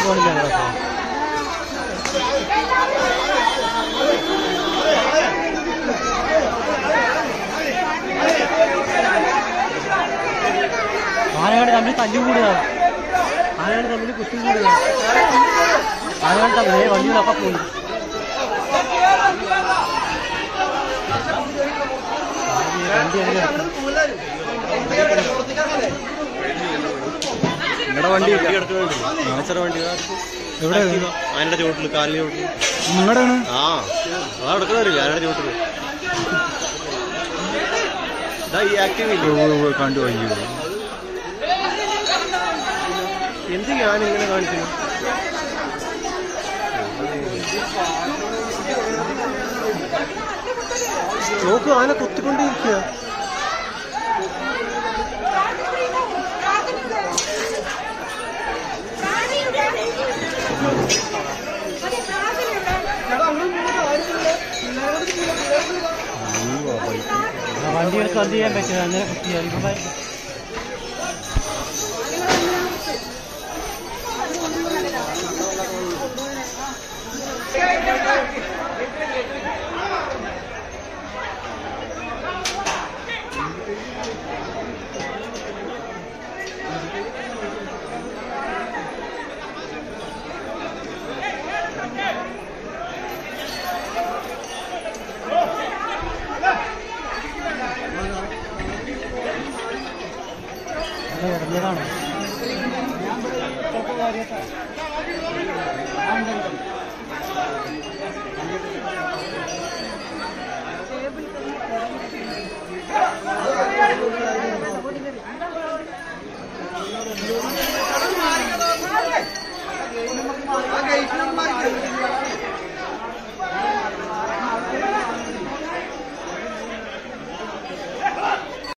പോണില്ല കേട്ടോ ആനകൾ തമ്മിൽ തല്ലുകൂടുക ആനകൾ തമ്മിൽ കുത്തി കൂടുക ആനകൾ തമ്മിൽ ഏ വണ്ടികളൊക്കെ പോകുന്നു വണ്ടി എങ്ങനെ നിങ്ങളുടെ വണ്ടി നാച്ചറ വണ്ടി എവിടെ ആനയുടെ ചോട്ടില് കാലിന് ചോട്ടില് നിങ്ങളുടെ ആ ആ എടുക്കണമല്ലോ ആനയുടെ ചോട്ടില് ഇതാ ഈ ആക്റ്റീവ് ഇല്ലേ കണ്ടു അയ്യോ എന്ത് ഞാൻ ഇങ്ങനെ കാണിക്കുന്നു നോക്ക് ആന കുത്തിക്കൊണ്ടിരിക്കുക വണ്ടികൾക്ക് എന്ത് ചെയ്യാൻ പറ്റില്ല അങ്ങനെ കുത്തിയാൽ ഇപ്പൊ ഇറങ്ങിയതാണ്